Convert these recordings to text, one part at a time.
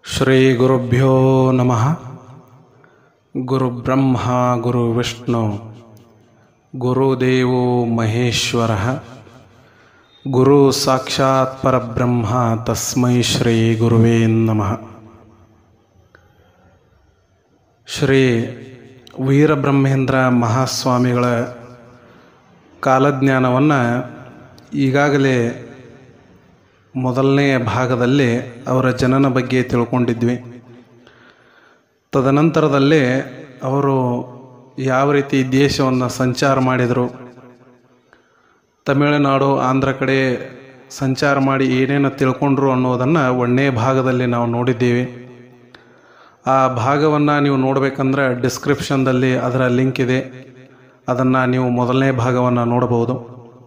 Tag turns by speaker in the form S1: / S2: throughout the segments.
S1: ಶ್ರೀಗುರುಭ್ಯೋ ನಮಃ ಗುರುಬ್ರಹ್ಮ ಗುರುವಿಷ್ಣು ಗುರುದೇವೋ ಮಹೇಶ್ವರ ಗುರು ಸಾಕ್ಷಾತ್ ಪರಬ್ರಹ್ಮ ತಸ್ಮೈ ಶ್ರೀ ಗುರುವೇ ನಮಃ ಶ್ರೀ ವೀರಬ್ರಹ್ಮೇಂದ್ರ ಮಹಾಸ್ವಾಮಿಗಳ ಕಾಲಜ್ಞಾನವನ್ನು ಈಗಾಗಲೇ ಮೊದಲನೇ ಭಾಗದಲ್ಲಿ ಅವರ ಜನನ ಬಗ್ಗೆ ತಿಳ್ಕೊಂಡಿದ್ವಿ ತದನಂತರದಲ್ಲಿ ಅವರು ಯಾವ ರೀತಿ ದೇಶವನ್ನು ಸಂಚಾರ ಮಾಡಿದರು ತಮಿಳುನಾಡು ಆಂಧ್ರ ಕಡೆ ಸಂಚಾರ ಮಾಡಿ ಏನೇನು ತಿಳ್ಕೊಂಡ್ರು ಅನ್ನೋದನ್ನು ಒಂದನೇ ಭಾಗದಲ್ಲಿ ನಾವು ನೋಡಿದ್ದೀವಿ ಆ ಭಾಗವನ್ನು ನೀವು ನೋಡಬೇಕಂದ್ರೆ ಡಿಸ್ಕ್ರಿಪ್ಷನ್ದಲ್ಲಿ ಅದರ ಲಿಂಕ್ ಇದೆ ಅದನ್ನು ನೀವು ಮೊದಲನೇ ಭಾಗವನ್ನು ನೋಡಬಹುದು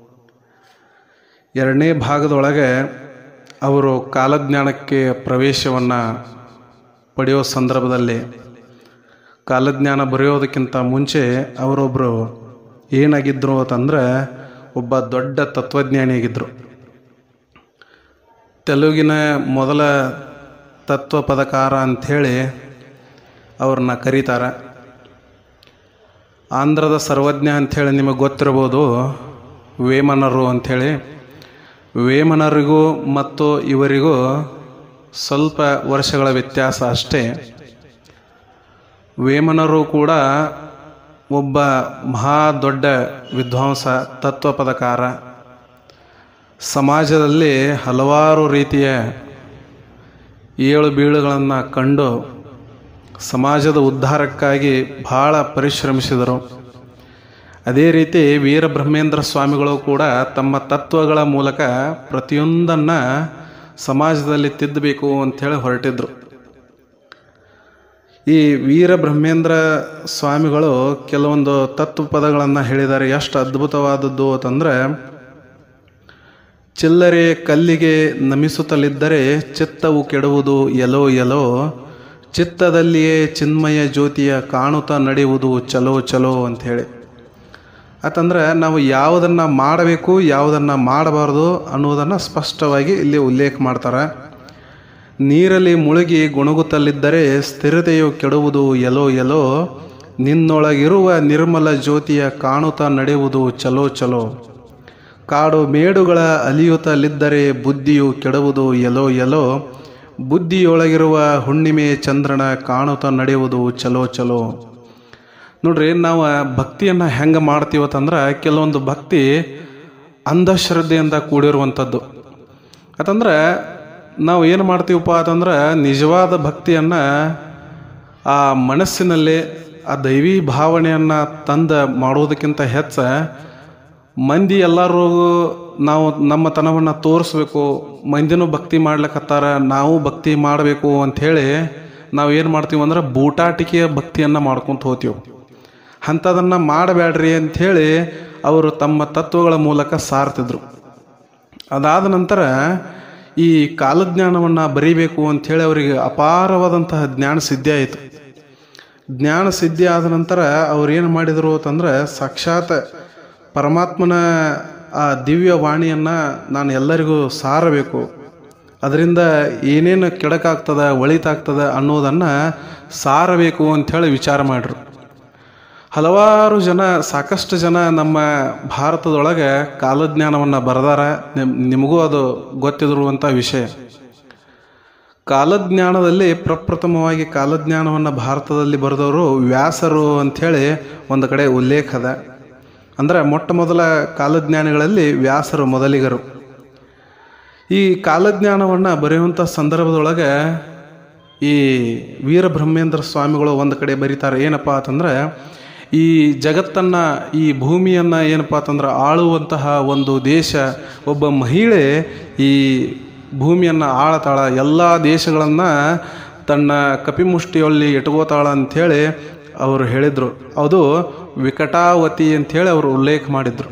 S1: ಎರಡನೇ ಭಾಗದೊಳಗೆ ಅವರು ಕಾಲಜ್ಞಾನಕ್ಕೆ ಪ್ರವೇಶವನ್ನು ಪಡೆಯೋ ಸಂದರ್ಭದಲ್ಲಿ ಕಾಲಜ್ಞಾನ ಬರೆಯೋದಕ್ಕಿಂತ ಮುಂಚೆ ಅವರೊಬ್ಬರು ಏನಾಗಿದ್ದರು ಅಂತಂದ್ರೆ ಒಬ್ಬ ದೊಡ್ಡ ತತ್ವಜ್ಞಾನಿಯಾಗಿದ್ದರು ತೆಲುಗಿನ ಮೊದಲ ತತ್ವ ಪದಕಾರ ಅಂಥೇಳಿ ಅವ್ರನ್ನ ಕರೀತಾರೆ ಆಂಧ್ರದ ಸರ್ವಜ್ಞ ಅಂಥೇಳಿ ನಿಮಗೆ ಗೊತ್ತಿರ್ಬೋದು ವೇಮನರು ಅಂಥೇಳಿ ವೇಮನರಿಗೂ ಮತ್ತು ಇವರಿಗೂ ಸ್ವಲ್ಪ ವರ್ಷಗಳ ವ್ಯತ್ಯಾಸ ಅಷ್ಟೇ ವೇಮನರು ಕೂಡ ಒಬ್ಬ ಮಹಾ ದೊಡ್ಡ ವಿದ್ವಾಂಸ ತತ್ವ ಪದಕಾರ ಸಮಾಜದಲ್ಲಿ ಹಲವಾರು ರೀತಿಯ ಏಳು ಬೀಳುಗಳನ್ನು ಕಂಡು ಸಮಾಜದ ಉದ್ಧಾರಕ್ಕಾಗಿ ಬಹಳ ಪರಿಶ್ರಮಿಸಿದರು ಅದೇ ರೀತಿ ವೀರಬ್ರಹ್ಮೇಂದ್ರ ಸ್ವಾಮಿಗಳು ಕೂಡ ತಮ್ಮ ತತ್ವಗಳ ಮೂಲಕ ಪ್ರತಿಯೊಂದನ್ನು ಸಮಾಜದಲ್ಲಿ ತಿದ್ದಬೇಕು ಅಂಥೇಳಿ ಹೊರಟಿದ್ರು ಈ ವೀರಬ್ರಹ್ಮೇಂದ್ರ ಸ್ವಾಮಿಗಳು ಕೆಲವೊಂದು ತತ್ವ ಪದಗಳನ್ನು ಹೇಳಿದ್ದಾರೆ ಎಷ್ಟು ಅದ್ಭುತವಾದದ್ದು ಅಂತಂದರೆ ಚಿಲ್ಲರೆ ಕಲ್ಲಿಗೆ ನಮಿಸುತ್ತಲಿದ್ದರೆ ಚಿತ್ತವು ಕೆಡುವುದು ಎಲೋ ಎಲೋ ಚಿತ್ತದಲ್ಲಿಯೇ ಚಿನ್ಮಯ ಜ್ಯೋತಿಯ ಕಾಣುತ್ತಾ ನಡೆಯುವುದು ಚಲೋ ಚಲೋ ಅಂಥೇಳಿ ಯಾಕಂದ್ರೆ ನಾವು ಯಾವುದನ್ನು ಮಾಡಬೇಕು ಯಾವುದನ್ನು ಮಾಡಬಾರ್ದು ಅನ್ನೋದನ್ನು ಸ್ಪಷ್ಟವಾಗಿ ಇಲ್ಲಿ ಉಲ್ಲೇಖ ಮಾಡ್ತಾರೆ ನೀರಲ್ಲಿ ಮುಳುಗಿ ಗುಣಗುತ್ತಲಿದ್ದರೆ ಸ್ಥಿರತೆಯು ಕೆಡುವುದು ಎಲೋ ಎಲೋ ನಿನ್ನೊಳಗಿರುವ ನಿರ್ಮಲ ಜ್ಯೋತಿಯ ಕಾಣುತ್ತಾ ನಡೆಯುವುದು ಚಲೋ ಚಲೋ ಕಾಡು ಮೇಡುಗಳ ಅಲಿಯುತ್ತಲಿದ್ದರೆ ಬುದ್ಧಿಯು ಕೆಡುವುದು ಎಲೋ ಎಲೋ ಬುದ್ಧಿಯೊಳಗಿರುವ ಹುಣ್ಣಿಮೆ ಚಂದ್ರನ ಕಾಣುತ್ತಾ ನಡೆಯುವುದು ಚಲೋ ಚಲೋ ನೋಡ್ರಿ ನಾವು ಭಕ್ತಿಯನ್ನು ಹೆಂಗೆ ಮಾಡ್ತೀವತ್ತಂದ್ರೆ ಕೆಲವೊಂದು ಭಕ್ತಿ ಅಂಧಶ್ರದ್ಧೆಯಿಂದ ಕೂಡಿರುವಂಥದ್ದು ಯಾಕಂದ್ರೆ ನಾವು ಏನು ಮಾಡ್ತೀವಪ್ಪ ಅಂತಂದ್ರೆ ನಿಜವಾದ ಭಕ್ತಿಯನ್ನು ಆ ಮನಸ್ಸಿನಲ್ಲಿ ಆ ದೈವಿ ಭಾವನೆಯನ್ನು ತಂದ ಮಾಡೋದಕ್ಕಿಂತ ಹೆಚ್ಚ ಮಂದಿ ಎಲ್ಲರೂ ನಾವು ನಮ್ಮ ತನವನ್ನು ತೋರಿಸ್ಬೇಕು ಮಂದಿನೂ ಭಕ್ತಿ ಮಾಡ್ಲಿಕ್ಕತ್ತಾರ ನಾವು ಭಕ್ತಿ ಮಾಡಬೇಕು ಅಂಥೇಳಿ ನಾವು ಏನು ಮಾಡ್ತೀವಿ ಅಂದ್ರೆ ಬೂಟಾಟಿಕೆಯ ಭಕ್ತಿಯನ್ನು ಮಾಡ್ಕೊತ ಹೋಗ್ತೀವಿ ಅಂಥದನ್ನು ಮಾಡಬೇಡ್ರಿ ಅಂಥೇಳಿ ಅವರು ತಮ್ಮ ತತ್ವಗಳ ಮೂಲಕ ಸಾರ್ತಿದ್ರು ಅದಾದ ನಂತರ ಈ ಕಾಲಜ್ಞಾನವನ್ನು ಬರೀಬೇಕು ಅಂಥೇಳಿ ಅವರಿಗೆ ಅಪಾರವಾದಂತಹ ಜ್ಞಾನ ಸಿದ್ಧಿ ಆಯಿತು ಜ್ಞಾನ ಸಿದ್ಧಿ ಆದ ನಂತರ ಅವ್ರು ಏನು ಮಾಡಿದರು ಅಂತಂದ್ರೆ ಸಾಕ್ಷಾತ್ ಪರಮಾತ್ಮನ ಆ ದಿವ್ಯ ವಾಣಿಯನ್ನು ನಾನು ಎಲ್ಲರಿಗೂ ಸಾರಬೇಕು ಅದರಿಂದ ಏನೇನು ಕೆಡಕಾಗ್ತದ ಒಳಿತಾಗ್ತದ ಅನ್ನೋದನ್ನು ಸಾರಬೇಕು ಅಂಥೇಳಿ ವಿಚಾರ ಮಾಡ್ರು ಹಲವಾರು ಜನ ಸಾಕಷ್ಟು ಜನ ನಮ್ಮ ಭಾರತದೊಳಗೆ ಕಾಲಜ್ಞಾನವನ್ನು ಬರೆದಾರ ನಿಮ್ ನಿಮಗೂ ಅದು ಗೊತ್ತಿರುವಂಥ ವಿಷಯ ಕಾಲಜ್ಞಾನದಲ್ಲಿ ಪ್ರಪ್ರಥಮವಾಗಿ ಕಾಲಜ್ಞಾನವನ್ನು ಭಾರತದಲ್ಲಿ ಬರೆದವರು ವ್ಯಾಸರು ಅಂಥೇಳಿ ಒಂದು ಕಡೆ ಉಲ್ಲೇಖ ಅದ ಅಂದರೆ ಮೊಟ್ಟ ಮೊದಲ ಕಾಲಜ್ಞಾನಿಗಳಲ್ಲಿ ವ್ಯಾಸರು ಮೊದಲಿಗರು ಈ ಕಾಲಜ್ಞಾನವನ್ನು ಬರೆಯುವಂಥ ಸಂದರ್ಭದೊಳಗೆ ಈ ವೀರಬ್ರಹ್ಮೇಂದ್ರ ಸ್ವಾಮಿಗಳು ಒಂದು ಕಡೆ ಬರೀತಾರೆ ಏನಪ್ಪ ಅಂತಂದ್ರೆ ಈ ಜಗತ್ತನ್ನು ಈ ಭೂಮಿಯನ್ನು ಏನಪ್ಪ ಅಂತಂದ್ರೆ ಆಳುವಂತಹ ಒಂದು ದೇಶ ಒಬ್ಬ ಮಹಿಳೆ ಈ ಭೂಮಿಯನ್ನು ಆಳತಾಳ ಎಲ್ಲ ದೇಶಗಳನ್ನು ತನ್ನ ಕಪಿಮುಷ್ಟಿಯಲ್ಲಿ ಇಟ್ಕೋತಾಳ ಅಂಥೇಳಿ ಅವರು ಹೇಳಿದರು ಅದು ವಿಕಟಾವತಿ ಅಂಥೇಳಿ ಅವರು ಉಲ್ಲೇಖ ಮಾಡಿದರು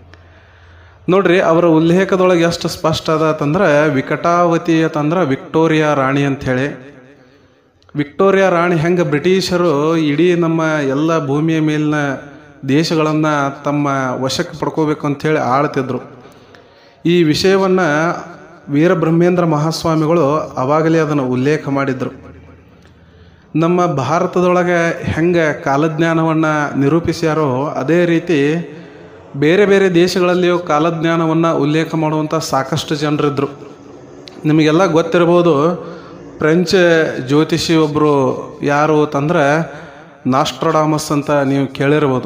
S1: ನೋಡ್ರಿ ಅವರ ಉಲ್ಲೇಖದೊಳಗೆ ಎಷ್ಟು ಸ್ಪಷ್ಟ ಅದ ಅಂತಂದ್ರೆ ವಿಕಟಾವತಿ ಅಂತಂದ್ರೆ ವಿಕ್ಟೋರಿಯಾ ರಾಣಿ ಅಂಥೇಳಿ ವಿಕ್ಟೋರಿಯಾ ರಾಣಿ ಹೆಂಗೆ ಬ್ರಿಟಿಷರು ಇಡೀ ನಮ್ಮ ಎಲ್ಲ ಭೂಮಿಯ ಮೇಲಿನ ದೇಶಗಳನ್ನು ತಮ್ಮ ವಶಕ್ಕೆ ಪಡ್ಕೋಬೇಕು ಅಂಥೇಳಿ ಆಳ್ತಿದ್ರು ಈ ವಿಷಯವನ್ನು ವೀರಬ್ರಹ್ಮೇಂದ್ರ ಮಹಾಸ್ವಾಮಿಗಳು ಅವಾಗಲೇ ಅದನ್ನು ಉಲ್ಲೇಖ ಮಾಡಿದರು ನಮ್ಮ ಭಾರತದೊಳಗೆ ಹೆಂಗೆ ಕಾಲಜ್ಞಾನವನ್ನು ನಿರೂಪಿಸ್ಯಾರೋ ಅದೇ ರೀತಿ ಬೇರೆ ಬೇರೆ ದೇಶಗಳಲ್ಲಿಯೂ ಕಾಲಜ್ಞಾನವನ್ನು ಉಲ್ಲೇಖ ಮಾಡುವಂಥ ಸಾಕಷ್ಟು ಜನರಿದ್ದರು ನಿಮಗೆಲ್ಲ ಗೊತ್ತಿರ್ಬೋದು ಫ್ರೆಂಚ್ ಜ್ಯೋತಿಷಿ ಒಬ್ಬರು ಯಾರು ಅಂತಂದ್ರೆ ನಾಸ್ಟ್ರಡಾಮಸ್ ಅಂತ ನೀವು ಕೇಳಿರ್ಬೋದು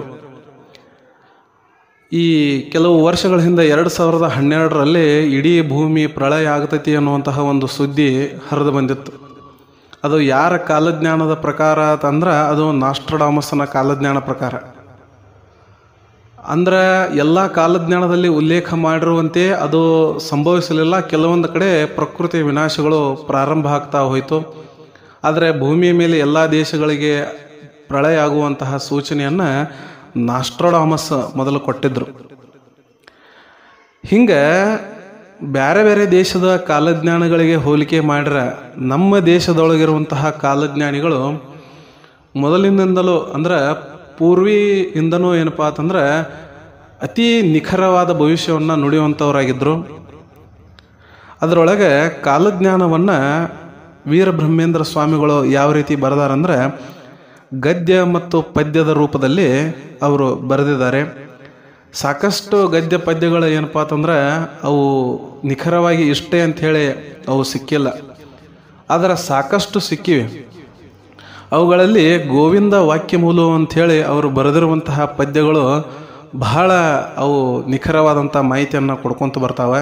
S1: ಈ ಕೆಲವು ವರ್ಷಗಳ ಹಿಂದೆ ಎರಡು ಸಾವಿರದ ಹನ್ನೆರಡರಲ್ಲಿ ಇಡೀ ಭೂಮಿ ಪ್ರಳಯ ಆಗ್ತೈತಿ ಅನ್ನುವಂತಹ ಒಂದು ಸುದ್ದಿ ಹರಿದು ಬಂದಿತ್ತು ಅದು ಯಾರ ಕಾಲಜ್ಞಾನದ ಪ್ರಕಾರ ಅಂತಂದ್ರೆ ಅದು ನಾಸ್ಟ್ರಡಾಮಸ್ನ ಕಾಲಜ್ಞಾನ ಪ್ರಕಾರ ಅಂದ್ರೆ ಎಲ್ಲ ಕಾಲಜ್ಞಾನದಲ್ಲಿ ಉಲ್ಲೇಖ ಮಾಡಿರುವಂತೆ ಅದು ಸಂಭವಿಸಲಿಲ್ಲ ಕೆಲವೊಂದು ಕಡೆ ಪ್ರಕೃತಿ ವಿನಾಶಗಳು ಪ್ರಾರಂಭ ಆಗ್ತಾ ಹೋಯಿತು ಆದರೆ ಭೂಮಿಯ ಮೇಲೆ ಎಲ್ಲ ದೇಶಗಳಿಗೆ ಪ್ರಳಯ ಆಗುವಂತಹ ಸೂಚನೆಯನ್ನು ನಾಸ್ಟ್ರೋಡಾಮಸ್ ಮೊದಲು ಕೊಟ್ಟಿದ್ದರು ಹಿಂಗೆ ಬೇರೆ ಬೇರೆ ದೇಶದ ಕಾಲಜ್ಞಾನಗಳಿಗೆ ಹೋಲಿಕೆ ಮಾಡ್ರೆ ನಮ್ಮ ದೇಶದೊಳಗಿರುವಂತಹ ಕಾಲಜ್ಞಾನಿಗಳು ಮೊದಲಿನಿಂದಲೂ ಅಂದ್ರೆ ಪೂರ್ವಿಯಿಂದನೂ ಏನಪ್ಪ ಅಂತಂದ್ರೆ ಅತಿ ನಿಖರವಾದ ಭವಿಷ್ಯವನ್ನು ನುಡಿಯುವಂಥವರಾಗಿದ್ದರು ಅದರೊಳಗೆ ಕಾಲಜ್ಞಾನವನ್ನು ವೀರಬ್ರಹ್ಮೇಂದ್ರ ಸ್ವಾಮಿಗಳು ಯಾವ ರೀತಿ ಬರೆದಾರಂದ್ರೆ ಗದ್ಯ ಮತ್ತು ಪದ್ಯದ ರೂಪದಲ್ಲಿ ಅವರು ಬರೆದಿದ್ದಾರೆ ಸಾಕಷ್ಟು ಗದ್ಯ ಪದ್ಯಗಳು ಏನಪ್ಪ ಅಂತಂದ್ರೆ ಅವು ನಿಖರವಾಗಿ ಇಷ್ಟೇ ಅಂಥೇಳಿ ಅವು ಸಿಕ್ಕಿಲ್ಲ ಆದರೆ ಸಾಕಷ್ಟು ಸಿಕ್ಕಿವೆ ಅವುಗಳಲ್ಲಿ ಗೋವಿಂದ ವಾಕ್ಯಮೂಲು ಅಂಥೇಳಿ ಅವರು ಬರೆದಿರುವಂತಹ ಪದ್ಯಗಳು ಬಹಳ ಅವು ನಿಖರವಾದಂಥ ಮಾಹಿತಿಯನ್ನು ಕೊಡ್ಕೊತ ಬರ್ತಾವೆ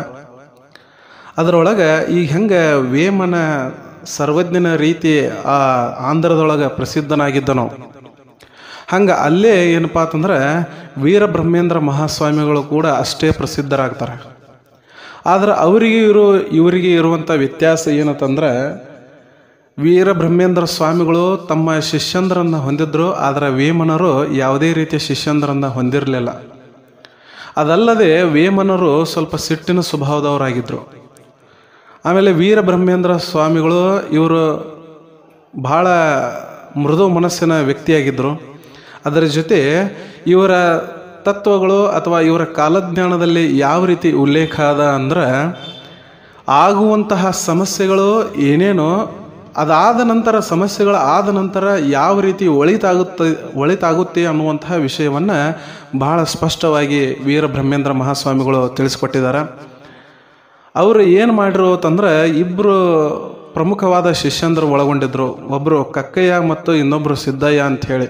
S1: ಅದರೊಳಗೆ ಈಗ ಹೆಂಗೆ ವೇಮನ ಸರ್ವಜ್ಞನ ರೀತಿ ಆ ಆಂಧ್ರದೊಳಗೆ ಪ್ರಸಿದ್ಧನಾಗಿದ್ದನೋ ಹಂಗೆ ಅಲ್ಲೇ ಏನಪ್ಪ ಅಂತಂದ್ರೆ ವೀರಬ್ರಹ್ಮೇಂದ್ರ ಮಹಾಸ್ವಾಮಿಗಳು ಕೂಡ ಅಷ್ಟೇ ಪ್ರಸಿದ್ಧರಾಗ್ತಾರೆ ಆದ್ರೆ ಅವರಿಗೆ ಇರೋ ಇವರಿಗೆ ಇರುವಂಥ ವ್ಯತ್ಯಾಸ ಏನಂತಂದ್ರೆ ವೀರಬ್ರಹ್ಮೇಂದ್ರ ಸ್ವಾಮಿಗಳು ತಮ್ಮ ಶಿಷ್ಯಂದ್ರನ್ನ ಹೊಂದಿದ್ರು ಆದರೆ ವೇಮನರು ಯಾವುದೇ ರೀತಿಯ ಶಿಷ್ಯಂದ್ರನ್ನ ಹೊಂದಿರಲಿಲ್ಲ ಅದಲ್ಲದೆ ವೇಮನರು ಸ್ವಲ್ಪ ಸಿಟ್ಟಿನ ಸ್ವಭಾವದವರಾಗಿದ್ದರು ಆಮೇಲೆ ವೀರಬ್ರಹ್ಮೇಂದ್ರ ಸ್ವಾಮಿಗಳು ಇವರು ಬಹಳ ಮೃದು ಮನಸ್ಸಿನ ವ್ಯಕ್ತಿಯಾಗಿದ್ದರು ಅದರ ಜೊತೆ ಇವರ ತತ್ವಗಳು ಅಥವಾ ಇವರ ಕಾಲಜ್ಞಾನದಲ್ಲಿ ಯಾವ ರೀತಿ ಉಲ್ಲೇಖ ಅದ ಅಂದ್ರೆ ಆಗುವಂತಹ ಸಮಸ್ಯೆಗಳು ಏನೇನೋ ಅದಾದ ನಂತರ ಸಮಸ್ಯೆಗಳು ಆದ ನಂತರ ಯಾವ ರೀತಿ ಒಳಿತಾಗುತ್ತೆ ಒಳಿತಾಗುತ್ತೆ ಅನ್ನುವಂತಹ ವಿಷಯವನ್ನು ಬಹಳ ಸ್ಪಷ್ಟವಾಗಿ ವೀರಬ್ರಹ್ಮೇಂದ್ರ ಮಹಾಸ್ವಾಮಿಗಳು ತಿಳಿಸ್ಕೊಟ್ಟಿದ್ದಾರೆ ಅವರು ಏನು ಮಾಡಿರು ಅಂತಂದ್ರೆ ಇಬ್ಬರು ಪ್ರಮುಖವಾದ ಶಿಷ್ಯಂದರು ಒಳಗೊಂಡಿದ್ರು ಒಬ್ಬರು ಕಕ್ಕಯ್ಯ ಮತ್ತು ಇನ್ನೊಬ್ಬರು ಸಿದ್ದಯ್ಯ ಅಂತ ಹೇಳಿ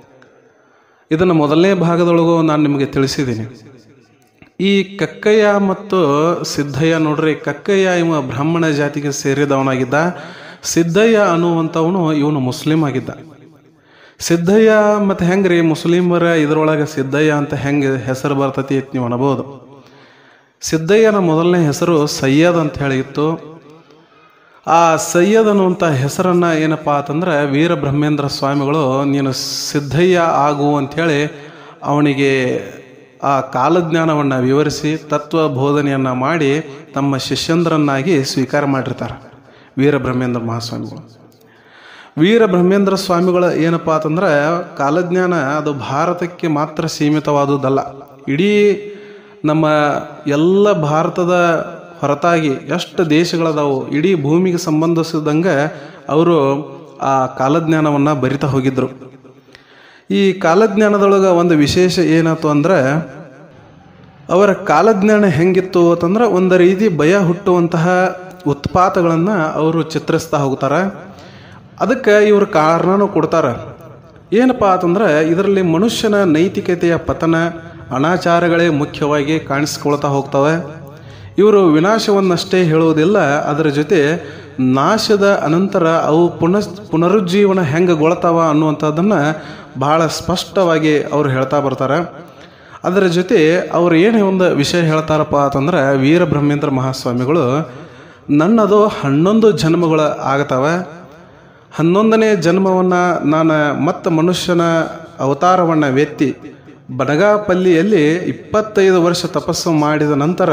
S1: ಇದನ್ನು ಮೊದಲನೇ ಭಾಗದೊಳಗೂ ನಾನು ನಿಮಗೆ ತಿಳಿಸಿದ್ದೀನಿ ಈ ಕಕ್ಕಯ್ಯ ಮತ್ತು ಸಿದ್ದಯ್ಯ ನೋಡ್ರಿ ಕಕ್ಕಯ್ಯ ಇವ ಬ್ರಾಹ್ಮಣ ಜಾತಿಗೆ ಸೇರಿದವನಾಗಿದ್ದ ಸಿದ್ದಯ್ಯ ಅನ್ನುವಂಥವನು ಇವನು ಮುಸ್ಲಿಂ ಆಗಿದ್ದ ಸಿದ್ದಯ್ಯ ಮತ್ತು ಹೆಂಗ್ರಿ ಮುಸ್ಲಿಮರ ಇದರೊಳಗೆ ಸಿದ್ದಯ್ಯ ಅಂತ ಹೆಂಗೆ ಹೆಸರು ಬರ್ತತಿ ಅಂತ ನೀವು ಅನ್ಬೋದು ಸಿದ್ದಯ್ಯನ ಮೊದಲನೇ ಹೆಸರು ಸಯ್ಯದ್ ಅಂತ ಹೇಳಿತ್ತು ಆ ಸಯ್ಯದ್ ಅನ್ನುವಂಥ ಹೆಸರನ್ನ ಏನಪ್ಪ ಅಂತಂದ್ರೆ ವೀರಬ್ರಹ್ಮೇಂದ್ರ ಸ್ವಾಮಿಗಳು ನೀನು ಸಿದ್ದಯ್ಯ ಆಗು ಅಂಥೇಳಿ ಅವನಿಗೆ ಆ ಕಾಲಜ್ಞಾನವನ್ನು ವಿವರಿಸಿ ತತ್ವ ಬೋಧನೆಯನ್ನು ಮಾಡಿ ತಮ್ಮ ಶಿಷ್ಯಂದ್ರನ್ನಾಗಿ ಸ್ವೀಕಾರ ಮಾಡಿರ್ತಾರೆ ವೀರಬ್ರಹ್ಮೇಂದ್ರ ಮಹಾಸ್ವಾಮಿಗಳು ವೀರಬ್ರಹ್ಮೇಂದ್ರ ಸ್ವಾಮಿಗಳ ಏನಪ್ಪ ಅಂತಂದ್ರೆ ಕಾಲಜ್ಞಾನ ಅದು ಭಾರತಕ್ಕೆ ಮಾತ್ರ ಸೀಮಿತವಾದುದಲ್ಲ ಇಡೀ ನಮ್ಮ ಎಲ್ಲ ಭಾರತದ ಹೊರತಾಗಿ ಎಷ್ಟು ದೇಶಗಳದಾವು ಇಡೀ ಭೂಮಿಗೆ ಸಂಬಂಧಿಸಿದಂಗೆ ಅವರು ಆ ಕಾಲಜ್ಞಾನವನ್ನು ಬರಿತಾ ಹೋಗಿದ್ರು ಈ ಕಾಲಜ್ಞಾನದೊಳಗೆ ಒಂದು ವಿಶೇಷ ಏನಾಯ್ತು ಅಂದ್ರೆ ಅವರ ಕಾಲಜ್ಞಾನ ಹೆಂಗಿತ್ತು ಅಂತಂದ್ರೆ ಒಂದು ರೀತಿ ಭಯ ಹುಟ್ಟುವಂತಹ ಉತ್ಪಾತಗಳನ್ನು ಅವರು ಚಿತ್ರಿಸ್ತಾ ಹೋಗ್ತಾರೆ ಅದಕ್ಕೆ ಇವರು ಕಾರಣನೂ ಕೊಡ್ತಾರೆ ಏನಪ್ಪ ಅಂತಂದ್ರೆ ಇದರಲ್ಲಿ ಮನುಷ್ಯನ ನೈತಿಕತೆಯ ಪತನ ಅನಾಚಾರಗಳೇ ಮುಖ್ಯವಾಗಿ ಕಾಣಿಸ್ಕೊಳ್ತಾ ಹೋಗ್ತವೆ ಇವರು ವಿನಾಶವನ್ನಷ್ಟೇ ಹೇಳುವುದಿಲ್ಲ ಅದರ ಜೊತೆ ನಾಶದ ಅನಂತರ ಅವು ಪುನಃ ಪುನರುಜ್ಜೀವನ ಹೆಂಗೆ ಗೊಳ್ತಾವ ಅನ್ನುವಂಥದ್ದನ್ನು ಬಹಳ ಸ್ಪಷ್ಟವಾಗಿ ಅವರು ಹೇಳ್ತಾ ಬರ್ತಾರೆ ಅದರ ಜೊತೆ ಅವ್ರು ಏನು ಒಂದು ವಿಷಯ ಹೇಳ್ತಾರಪ್ಪ ಅಂತಂದ್ರೆ ವೀರಬ್ರಹ್ಮೇಂದ್ರ ಮಹಾಸ್ವಾಮಿಗಳು ನನ್ನದು ಹನ್ನೊಂದು ಜನ್ಮಗಳು ಆಗತ್ತವೆ ಹನ್ನೊಂದನೇ ಜನ್ಮವನ್ನು ನಾನು ಮತ್ತೆ ಮನುಷ್ಯನ ಅವತಾರವನ್ನು ವೆತ್ತಿ ಬನಗಾಪಲ್ಲಿಯಲ್ಲಿ ಇಪ್ಪತ್ತೈದು ವರ್ಷ ತಪಸ್ಸು ಮಾಡಿದ ನಂತರ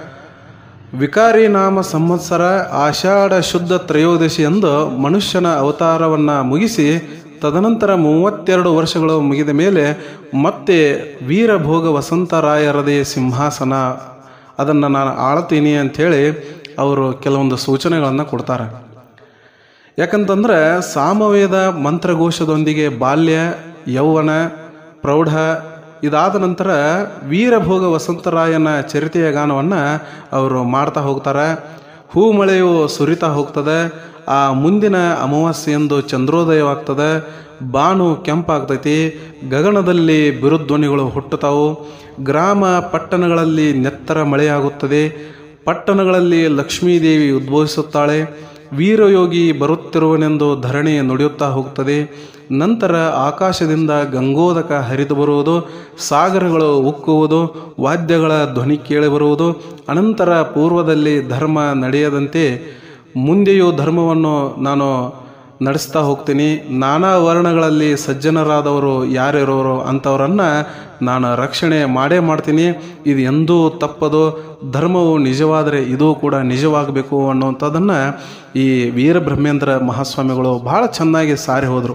S1: ವಿಕಾರಿ ನಾಮ ಸಂವತ್ಸರ ಆಷಾಢ ಶುದ್ಧ ತ್ರಯೋದಶಿ ಎಂದು ಮನುಷ್ಯನ ಅವತಾರವನ್ನು ಮುಗಿಸಿ ತದನಂತರ ಮೂವತ್ತೆರಡು ವರ್ಷಗಳು ಮುಗಿದ ಮೇಲೆ ಮತ್ತೆ ವೀರಭೋಗ ವಸಂತರಾಯರದೇ ಸಿಂಹಾಸನ ಅದನ್ನು ನಾನು ಆಳ್ತೀನಿ ಅಂಥೇಳಿ ಅವರು ಕೆಲವೊಂದು ಸೂಚನೆಗಳನ್ನು ಕೊಡ್ತಾರೆ ಯಾಕಂತಂದ್ರೆ ಸಾಮವೇದ ಮಂತ್ರಘೋಷದೊಂದಿಗೆ ಬಾಲ್ಯ ಯೌವನ ಪ್ರೌಢ ಇದಾದ ನಂತರ ವೀರಭೋಗ ವಸಂತರಾಯನ ಚರಿತೆಯ ಗಾನವನ್ನು ಅವರು ಮಾಡ್ತಾ ಹೋಗ್ತಾರೆ ಹೂ ಮಳೆಯು ಸುರಿತಾ ಹೋಗ್ತದೆ ಆ ಮುಂದಿನ ಅಮಾವಾಸ್ಯೆಯಂದು ಚಂದ್ರೋದಯವಾಗ್ತದೆ ಬಾನು ಕೆಂಪಾಗ್ತೈತಿ ಗಗನದಲ್ಲಿ ಬಿರುಧ್ವನಿಗಳು ಹುಟ್ಟುತ್ತಾವು ಗ್ರಾಮ ಪಟ್ಟಣಗಳಲ್ಲಿ ನೆತ್ತರ ಮಳೆಯಾಗುತ್ತದೆ ಪಟ್ಟಣಗಳಲ್ಲಿ ಲಕ್ಷ್ಮೀದೇವಿ ಉದ್ಭವಿಸುತ್ತಾಳೆ ವೀರಯೋಗಿ ಬರುತ್ತಿರುವನೆಂದು ಧರಣಿ ನುಡಿಯುತ್ತಾ ಹೋಗ್ತದೆ ನಂತರ ಆಕಾಶದಿಂದ ಗಂಗೋದಕ ಹರಿದು ಬರುವುದು ಸಾಗರಗಳು ಉಕ್ಕುವುದು ವಾದ್ಯಗಳ ಧ್ವನಿ ಕೇಳಿಬರುವುದು ಅನಂತರ ಪೂರ್ವದಲ್ಲಿ ಧರ್ಮ ನಡೆಯದಂತೆ ಮುಂದೆಯೂ ಧರ್ಮವನ್ನು ನಾನು ನಡೆಸ್ತಾ ಹೋಗ್ತೀನಿ ನಾನಾ ವರ್ಣಗಳಲ್ಲಿ ಸಜ್ಜನರಾದವರು ಯಾರಿರೋರು ಅಂಥವರನ್ನು ನಾನು ರಕ್ಷಣೆ ಮಾಡೇ ಮಾಡ್ತೀನಿ ಇದು ಎಂದೂ ತಪ್ಪದು ಧರ್ಮವು ನಿಜವಾದರೆ ಇದು ಕೂಡ ನಿಜವಾಗಬೇಕು ಅನ್ನುವಂಥದ್ದನ್ನು ಈ ವೀರಬ್ರಹ್ಮೇಂದ್ರ ಮಹಾಸ್ವಾಮಿಗಳು ಭಾಳ ಚೆನ್ನಾಗಿ ಸಾರಿ ಹೋದರು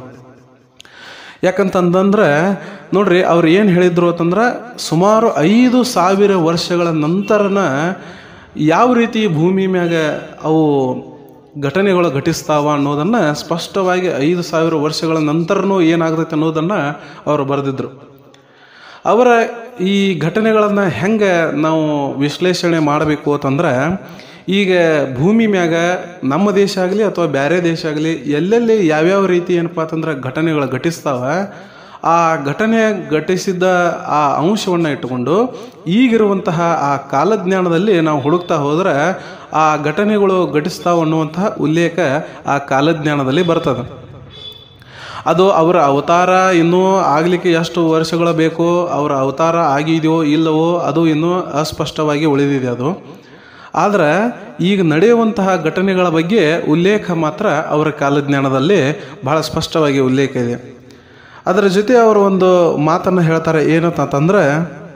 S1: ಯಾಕಂತಂದ್ರೆ ನೋಡ್ರಿ ಅವ್ರು ಏನು ಹೇಳಿದ್ರು ಅಂತಂದ್ರೆ ಸುಮಾರು ಐದು ಸಾವಿರ ವರ್ಷಗಳ ನಂತರನ ಯಾವ ರೀತಿ ಭೂಮಿ ಮ್ಯಾಗ ಅವು ಘಟನೆಗಳು ಘಟಿಸ್ತಾವ ಅನ್ನೋದನ್ನು ಸ್ಪಷ್ಟವಾಗಿ ಐದು ಸಾವಿರ ವರ್ಷಗಳ ನಂತರನೂ ಏನಾಗ್ತೈತೆ ಅನ್ನೋದನ್ನು ಅವರು ಬರೆದಿದ್ರು ಅವರ ಈ ಘಟನೆಗಳನ್ನು ಹೆಂಗೆ ನಾವು ವಿಶ್ಲೇಷಣೆ ಮಾಡಬೇಕು ಅಂತಂದ್ರೆ ಈಗ ಭೂಮಿ ಮ್ಯಾಗ ನಮ್ಮ ದೇಶ ಆಗಲಿ ಅಥವಾ ಬೇರೆ ದೇಶ ಆಗಲಿ ಎಲ್ಲೆಲ್ಲಿ ಯಾವ್ಯಾವ ರೀತಿ ಏನಪ್ಪ ಅಂತಂದ್ರೆ ಘಟನೆಗಳು ಘಟಿಸ್ತಾವ ಆ ಘಟನೆ ಘಟಿಸಿದ ಆ ಅಂಶವನ್ನು ಇಟ್ಟುಕೊಂಡು ಈಗಿರುವಂತಹ ಆ ಕಾಲಜ್ಞಾನದಲ್ಲಿ ನಾವು ಹುಡುಕ್ತಾ ಹೋದ್ರೆ ಆ ಘಟನೆಗಳು ಘಟಿಸ್ತಾವ ಅನ್ನುವಂತಹ ಉಲ್ಲೇಖ ಆ ಕಾಲಜ್ಞಾನದಲ್ಲಿ ಬರ್ತದೆ ಅದು ಅವರ ಅವತಾರ ಇನ್ನೂ ಆಗಲಿಕ್ಕೆ ಎಷ್ಟು ವರ್ಷಗಳು ಬೇಕು ಅವರ ಅವತಾರ ಆಗಿದೆಯೋ ಇಲ್ಲವೋ ಅದು ಇನ್ನೂ ಅಸ್ಪಷ್ಟವಾಗಿ ಉಳಿದಿದೆ ಅದು ಆದರೆ ಈಗ ನಡೆಯುವಂತಹ ಘಟನೆಗಳ ಬಗ್ಗೆ ಉಲ್ಲೇಖ ಮಾತ್ರ ಅವರ ಕಾಲಜ್ಞಾನದಲ್ಲಿ ಬಹಳ ಸ್ಪಷ್ಟವಾಗಿ ಉಲ್ಲೇಖ ಇದೆ ಅದರ ಜೊತೆ ಅವರು ಒಂದು ಮಾತನ್ನು ಹೇಳ್ತಾರೆ ಏನಂತಂದ್ರೆ